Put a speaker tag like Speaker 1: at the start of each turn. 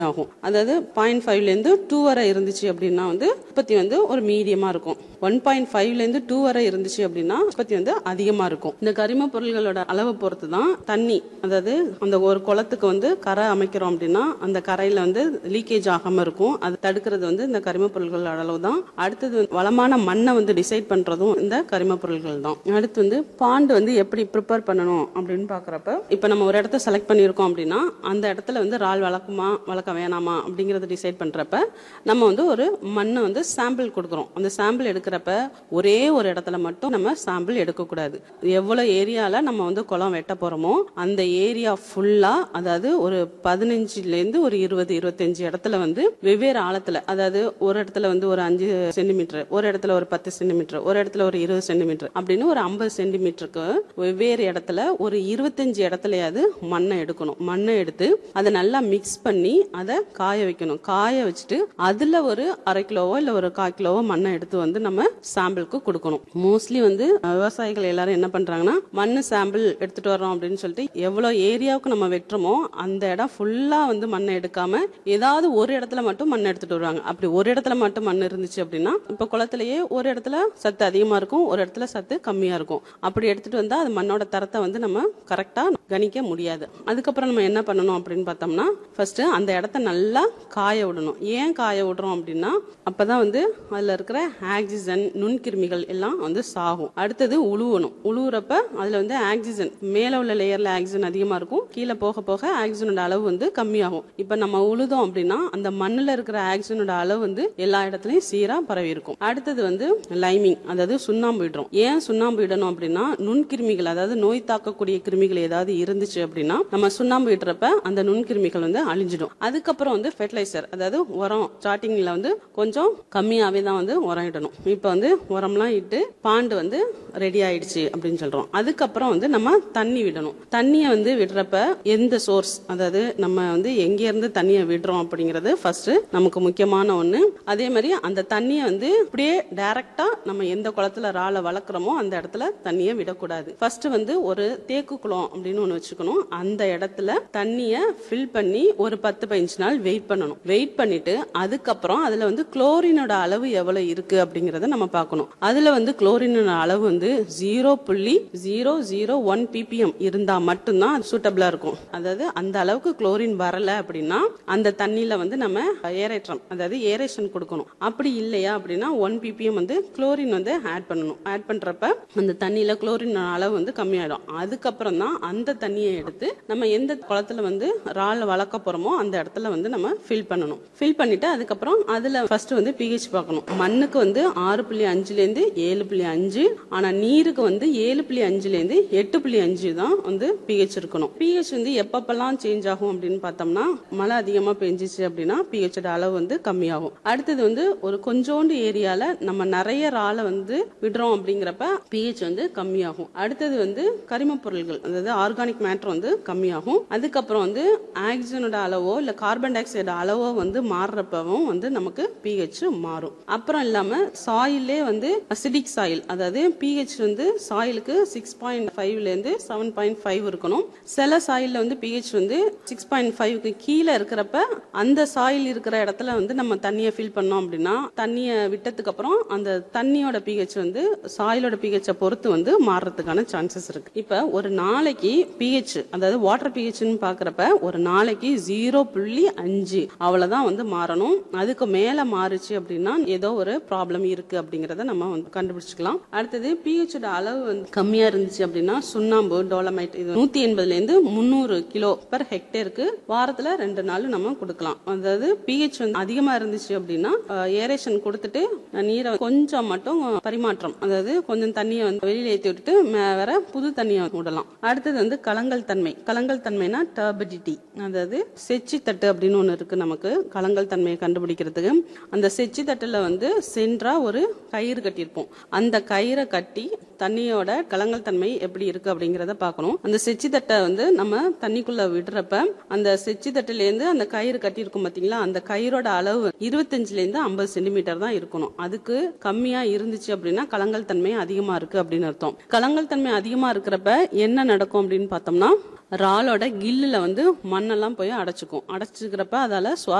Speaker 1: ஆகும் அதாவது பாயிண்ட் ஃபைவ்லேருந்து டூ வரை இருந்துச்சு அப்படின்னா வந்து உற்பத்தி வந்து ஒரு மீடியமா இருக்கும் ஒன் பாயிண்ட் ஃபைவ்லேருந்து டூ வரை இருந்துச்சு அப்படின்னா உற்பத்தி வந்து அதிகமா இருக்கும் இந்த கரிம பொருள்களோட அளவை பொறுத்து தான் தண்ணி அதாவது அந்த ஒரு குளத்துக்கு வந்து கரை அமைக்கிறோம் அப்படின்னா அந்த கரையில வந்து லீக்கேஜ் ஆகாம இருக்கும் அது தடுக்கிறது வந்து இந்த கரிம பொருள்களோட அளவு தான் அடுத்தது வந்து வளமான மண்ணை வந்து டிசைட் பண்றதும் இந்த கரிம பொருள்கள் தான் அடுத்து வந்து பாண்டு வந்து எப்படி ப்ரிப்பேர் பண்ணணும் அப்படின்னு பாக்குறப்ப இப்ப நம்ம ஒரு இடத்த செலக்ட் பண்ணியிருக்கோம் அப்படின்னா அந்த இடத்துல வந்து இறால் வளர்க்குமா வளர்க்க வேணாமா அப்படிங்கறத டிசைட் பண்றப்ப நம்ம வந்து ஒரு மண்ணை வந்து சாம்பிள் கொடுக்குறோம் அந்த சாம்பிள் எடுக்கிறப்ப ஒரே ஒரு இடத்துல மட்டும் நம்ம சாம்பிள் எடுக்கக்கூடாது எவ்வளவு ஏரியால நம்ம வந்து குளம் வெட்ட போறோமோ அந்த ஏரியா ஃபுல்லா அதாவது ஒரு பதினஞ்சுல இருந்து ஒரு இருபது இருபத்தஞ்சு இடத்துல வந்து வெவ்வேறு ஆழத்துல அதாவது ஒரு இடத்துல வந்து ஒரு அஞ்சு சென்டிமீட்டர் ஒரு இடத்துல ஒரு பத்து சென்டிமீட்டர் ஒரு இடத்துல ஒரு இருபது சென்டிமீட்டர் அப்படின்னு ஒரு ஐம்பது சென்டிமீட்டருக்கு வெவ்வேறு இடத்துல ஒரு இருபத்தஞ்சு இடத்துலயாவது மண்ணை எடுக்கணும் மண்ணை எடுத்து அதை நல்லா மிக்ஸ் பண்ணி அதை காய வைக்கணும் காய வச்சுட்டு அதுல ஒரு அரை கிலோவோ இல்ல ஒரு கால் கிலோவோ மண்ணை எடுத்து வந்து நம்ம சாம்பிளுக்கு கொடுக்கணும் மோஸ்ட்லி வந்து விவசாயிகள் எல்லாரும் என்ன பண்றாங்கன்னா மண்ணு சாம்பிள் எடுத்துட்டு வரோம் அப்படின்னு சொல்லிட்டு எவ்வளவு ஏரியாவுக்கு நம்ம வெட்டுறோமோ அந்த இடம் ஃபுல்லா வந்து மண்ணை எடுக்காம ஏதாவது ஒரு இடத்துல மட்டும் மண் எடுத்துட்டு வருவாங்க அப்படி ஒரு இடத்துல மட்டும் மண் இருந்துச்சு அப்படின்னா இப்ப குளத்திலேயே ஒரு இடத்துல சத்து அதிகமா இருக்கும் ஒரு இடத்துல சத்து கம்மியா இருக்கும் அப்படி எடுத்துட்டு வந்தா அது மண்ணோட தரத்தை வந்து நம்ம கரெக்டா கணிக்க முடியாது அதுக்கப்புறம் நம்ம என்ன பண்ணணும் அப்படின்னு பார்த்தோம்னா ஃபர்ஸ்ட் அந்த இடத்த நல்லா காய விடணும் ஏன் காய விடுறோம் அப்படின்னா அப்பதான் வந்து அதுல இருக்கிற ஆக்சிஜன் நுண்கிருமிகள் எல்லாம் வந்து சாகும் அடுத்தது உழுவணும் உழுவுறப்ப அதுல வந்து ஆக்சிஜன் மேல உள்ள லேயர்ல ஆக்சிஜன் அதிகமா இருக்கும் கீழே போக போக ஆக்சிஜனோட அளவு வந்து கம்மியாகும் இப்ப நம்ம உழுதோம் அப்படின்னா அந்த மண்ணுல இருக்கிற ஆக்சிஜனோட அளவு வந்து எல்லா இடத்துலயும் சீரா பரவி இருக்கும் அடுத்தது வந்து லைமிங் அதாவது சுண்ணாம்பு இடுறோம் ஏன் சுண்ணாம்பு இடணும் அப்படின்னா நுண்கிருமிகள் அதாவது நோய் தாக்கக்கூடிய கிருமிகள் ஏதாவது இருந்துச்சு அப்படின்னா நம்ம சுண்ணாம்பு இடுறப்ப அந்த நுண்கிருமிகள் வந்து அழிஞ்சிடும் அதுக்கப்புறம் வந்து ஃபெர்டிலைசர் அதாவது உரம் ஸ்டார்டிங்ல வந்து கொஞ்சம் கம்மியாவே தான் வந்து உரம் இடணும் இப்ப வந்து உரம்லாம் இட்டு பாண்டு வந்து ரெடி ஆயிடுச்சு அப்படின்னு சொல்றோம் அதுக்கப்புறம் வந்து நம்ம தண்ணி விடணும் தண்ணியை வந்து விடுறப்ப எந்த சோர்ஸ் அதாவது நம்ம வந்து எங்க இருந்து தண்ணியை விடுறோம் அப்படிங்கிறது ஃபர்ஸ்ட் நமக்கு முக்கியமான ஒண்ணு அதே மாதிரி அந்த தண்ணியை வந்து அப்படியே டைரக்டா நம்ம எந்த குளத்துல ராலை வளர்க்குறோமோ அந்த இடத்துல தண்ணியை விடக்கூடாது ஃபர்ஸ்ட் வந்து ஒரு தேக்கு குளம் அப்படின்னு ஒண்ணு வச்சுக்கணும் அந்த இடத்துல தண்ணிய ஃபில் பண்ணி ஒரு பத்து பதினஞ்சு நாள் வெயிட் பண்ணணும் வெயிட் பண்ணிட்டு அதுக்கப்புறம் அதுல வந்து குளோரினோட அளவு எவ்வளவு இருக்கு அப்படிங்கறத நம்ம பார்க்கணும் அதுல வந்து குளோரினோட அளவு வந்து ஜீரோ புள்ளி ஜீரோ ஜீரோ ஒன் பிபிஎம் இருந்தா மட்டும்தான் அது சூட்டபிளா இருக்கும் அதாவது அந்த அளவுக்கு குளோரின் வரல அப்படின்னா அந்த தண்ணியில வந்து நம்ம ஏரேற்றம் அதாவது ஏரேஷன் கொடுக்கணும் அப்படி இல்லையா அப்படின்னா ஒன் பிபிஎம் வந்து குளோரின் வந்து ஆட் பண்ணணும் ஆட் பண்றப்ப அந்த தண்ணியில குளோரின் அளவு வந்து கம்மியாயிடும் அதுக்கப்புறம் தான் அந்த தண்ணியை எடுத்து நம்ம எந்த குளத்துல வந்து ரால் வளர்க்க போறோமோ அந்த இடத்துல வந்து நம்ம ஃபில் பண்ணணும் ஃபில் பண்ணிட்டு அதுக்கப்புறம் அதுல ஃபர்ஸ்ட் வந்து பிஹெச் பார்க்கணும் மண்ணுக்கு வந்து ஆறு புள்ளி அஞ்சுல இருந்து ஏழு புள்ளி அஞ்சு ஆனா நீருக்கு வந்து ஏழு புள்ளி அஞ்சுல இருந்து எட்டு புள்ளி அஞ்சு தான் வந்து பிஹெச் இருக்கணும் பிஹெச் வந்து எப்பப்பெல்லாம் சேஞ்ச் ஆகும் அப்படின்னு பார்த்தோம்னா மழை அதிகமா பெஞ்சிச்சு அப்படின்னா பிஹெச் அளவு வந்து கம்மியாகும் அடுத்தது வந்து ஒரு கொஞ்சோண்டு ஏரியால நம்ம நிறைய ராலை வந்து விடுறோம் அப்படிங்கிறப்ப பிஹெச் வந்து கம்மியாகும் அடுத்தது வந்து கரிம பொருள்கள் அதாவது ஆர்கானிக் மேட்டர் வந்து கம்மியாகும் அதுக்கப்புறம் வந்து ஆக்சிஜனோட அளவோ இல்ல கார்பன் டை ஆக்சைடு அளவோ வந்து மாறுறப்பவும் வந்து நமக்கு பிஹெச் மாறும் அப்புறம் இல்லாம சாயிலே வந்து அசிடிக் சாயில் அதாவது பிஹெச் வந்து சாயிலுக்கு சிக்ஸ் பாயிண்ட் ஃபைவ்ல இருந்து செவன் பாயிண்ட் ஃபைவ் இருக்கணும் சில சாயில்ல வந்து பிஹெச் வந்து சிக்ஸ் பாயிண்ட் ஃபைவ்க்கு கீழே இருக்கிறப்ப அந்த சாயில் இருக்கிற இடத்துல வந்து நம்ம தண்ணியை ஃபில் பண்ணோம் அப்படின்னா தண்ணியை விட்டதுக்கு அப்புறம் அந்த தண்ணியோட பிஹெச் வந்து சாயிலோட பிஹெச்சை பொறுத்து வந்து மாறுறதுக்கான சான்சஸ் இருக்கு இப்ப ஒரு நாளைக்கு பிஹெச் அதாவது வாட்டர் பிஹெச்னு பாக்குறப்ப ஒரு நாளைக்கு ஜீரோ புள்ளி அஞ்சு அவ்வளவுதான் வந்து மாறணும் அதுக்கு மேல மாறுச்சு அப்படின்னா ஏதோ ஒரு ப்ராப்ளம் இருக்கு அப்படிங்கறத நம்ம வந்து கண்டுபிடிச்சுக்கலாம் அடுத்தது பிஹெச் அளவு வந்து கம்மியா இருந்துச்சு அப்படின்னா சுண்ணாம்பு டோலமைட் இது நூத்தி எண்பதுல இருந்து முந்நூறு கிலோ பெர் ஹெக்டேருக்கு வாரத்துல ரெண்டு நாள் நம்ம கொடுக்கலாம் அதாவது பிஹெச் வந்து அதிகமா இருந்துச்சு அப்படின்னா ஏரேஷன் கொடுத்துட்டு நீரை கொஞ்சம் மட்டும் பரிமாற்றம் அதாவது கொஞ்சம் தண்ணியை வந்து வெளியில ஏற்றி விட்டுட்டு மே- வேற புது தண்ணியை விடலாம் அடுத்தது வந்து கலங்கல் தன்மை கலங்கல் தன்மைனா டர்பிடிட்டி அதாவது செச்சி தட்டு அப்படின்னு ஒன்று இருக்கு நமக்கு கலங்கல் தன்மையை கண்டுபிடிக்கிறதுக்கு அந்த செச்சி தட்டுல வந்து சென்றா ஒரு கயிறு கட்டியிருப்போம் அந்த கயிறை கட்டி தண்ணியோட கலங்கல் தன்மை எப்படி இருக்கு அப்படிங்கறத பார்க்கணும் அந்த செச்சி தட்டை வந்து நம்ம தண்ணிக்குள்ள விடுறப்ப அந்த செச்சி தட்டுல இருந்து அந்த கயிறு கட்டியிருக்கும் பாத்தீங்களா அந்த கயிறோட அளவு இருபத்தஞ்சுல இருந்து ஐம்பது சென்டிமீட்டர் தான் இருக்கணும் அதுக்கு கம்மியா இருந்துச்சு அப்படின்னா கலங்கல் தன்மை அதிகமா இருக்கு அப்படின்னு அர்த்தம் கலங்கல் தன்மை அதிகமா இருக்கிறப்ப என்ன நடக்கும் அப்படின்னு பார்த்தோம்னா இறாலோட கில்லுல வந்து மண்ணெல்லாம் போய் அடைச்சிக்கும் அடைச்சிக்கிறப்ப அதால சுவாச